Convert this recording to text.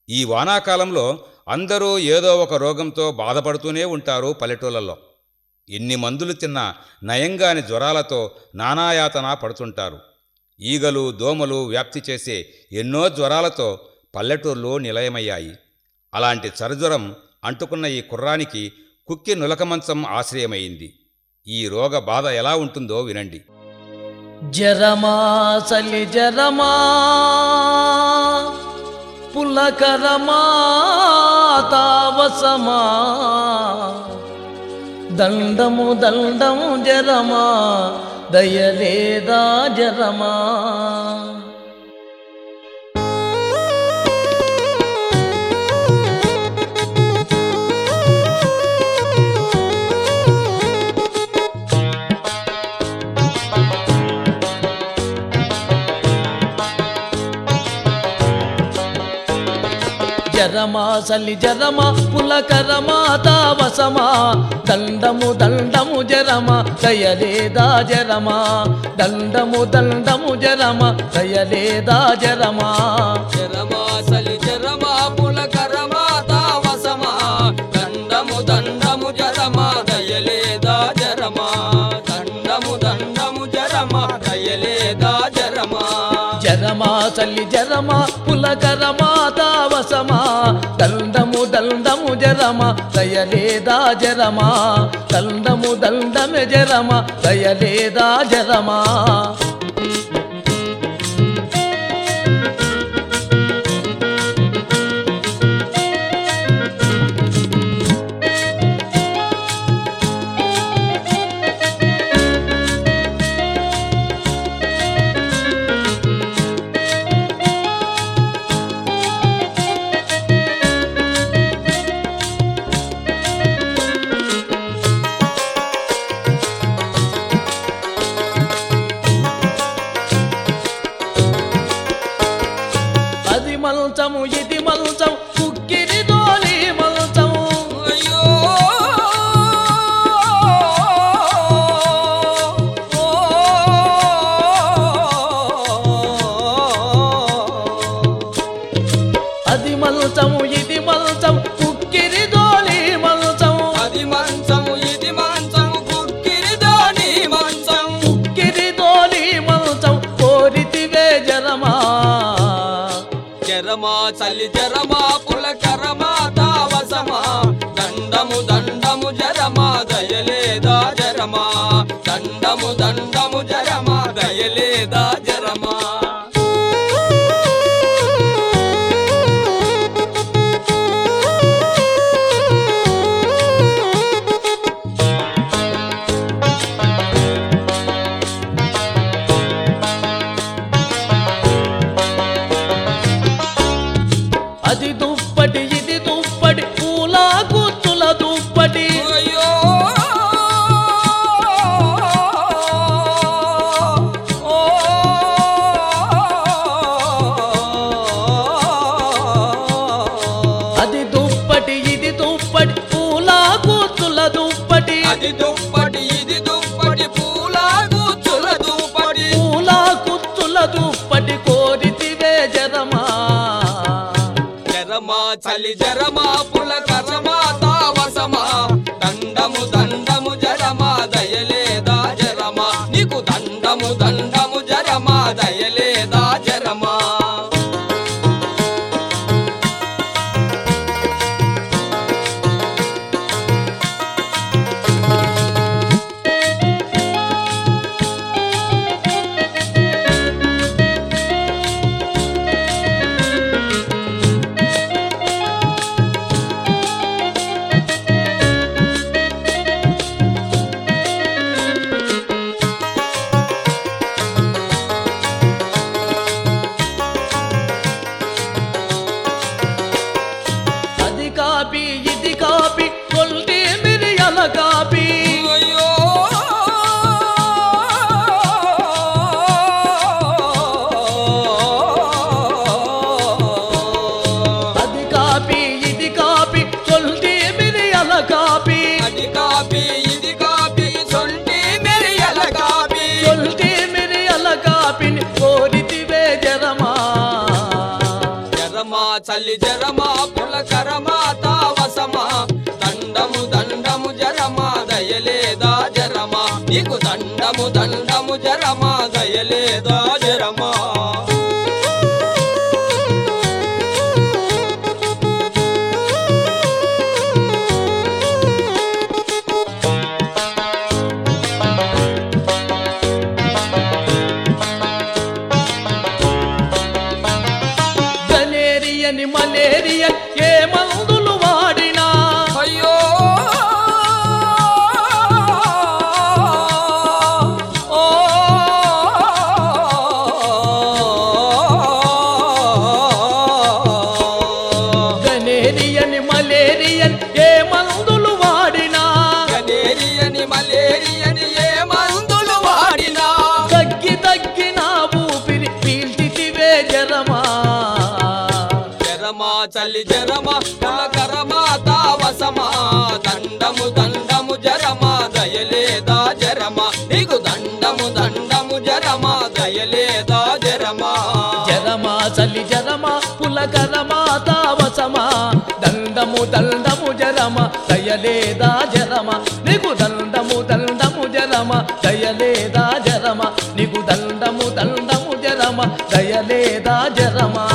ఈ వానాకాలంలో అందరూ ఏదో ఒక రోగంతో బాధపడుతూనే ఉంటారు పల్లెటూళ్ళల్లో ఎన్ని మందులు తిన్నా నయంగాని జ్వరాలతో నానాయాతన పడుతుంటారు ఈగలు దోమలు వ్యాప్తి చేసే ఎన్నో జ్వరాలతో పల్లెటూర్లు నిలయమయ్యాయి అలాంటి చరజ్వరం అంటుకున్న ఈ కుర్రానికి కుక్కి నులకమంచం ఆశ్రయమైంది ఈ రోగ బాధ ఎలా ఉంటుందో వినండి జరమా చలి జరమా పులకరమా తావసమా దండము దండము జరమా దయలేదా జరమా జరమా సలి జరమా పులకరమా తావసమా దండము దండము జరమా దయలేదా జరమా దండము దండము జరమా దయలేదా జరమా జరమా సలి జరమా పులకరమా తావసమా దండము దండము జరమా దయలేదా జరమా దండము దండము జరమా దయలేదా జరమా జరమా చల్లి జరమా పులకరమా తావసమా దండము దండము జరమా దయలేదా జరమా దండము దండమే జరమా దయలేదా జరమా అది మల్చము ఇది మల్చం కుక్కిరి దోలి మల్చము అయ్యో అది మల్చము ఇది మల్చం కుక్కిరి దోలి మల్చము అది మంచము ఇది మంచము కుక్కిరి దాని మంచం కుక్కిరి దోలి మల్చం కోరితివే జరమా జరమా చలి జరమా పులకరమా తావసమా దండము దండము జరమా దయలేదా జరమా దండము దండము జరమా దయలేదా జరమా అది దుప్పటి ఇది దుప్పటి పూల గుత్తుల దుప్పటి అయ్యో ఓ అది దుప్పటి ఇది దుప్పటి పూల గుత్తుల దుప్పటి అది దుప్పటి ఇది దుప్పటి పూలాగు చుల దుప్పటి పూల గుత్తుల దుప్పటి కోరితివే జరమా జరమా చలి జరమా పులకరమా తావసమా దండము దండము జరమా దయలేదా జరమా నీకు దండము దండము జరమా దయలేదా జరమా చల్లి జరమా పులకరమా తావసమా దండము దండము జరమా దయలేదా జరమా నీకు దండము దండము జరమా దయలేదా జరమా గలేరియని మలేరియన్ ఏ మందులు వాడినా అయ్యో ఓ గలేరియని మలేరియన్ ఏ మందులు వాడినా గలేరియని మలేరియని ఏ మందులు వాడినా తగ్గి తగ్గి నా ఊపిరి పీల్చితివే జరమా జరమా చల్లి జరమా పులకరమా తావసమా దండము దండము జరమా దయలేదా జరమా నీకు దండము దండము జరమా దయలేదా జరమా జరమా చలి జరమా పులకరమా తావసమా దండము దండము జరమా దయలేదా జరమా నీకు దండము దండము జరమా దయలేదా జరమా నీకు దండము దండము జరమా దయలేదా జరమా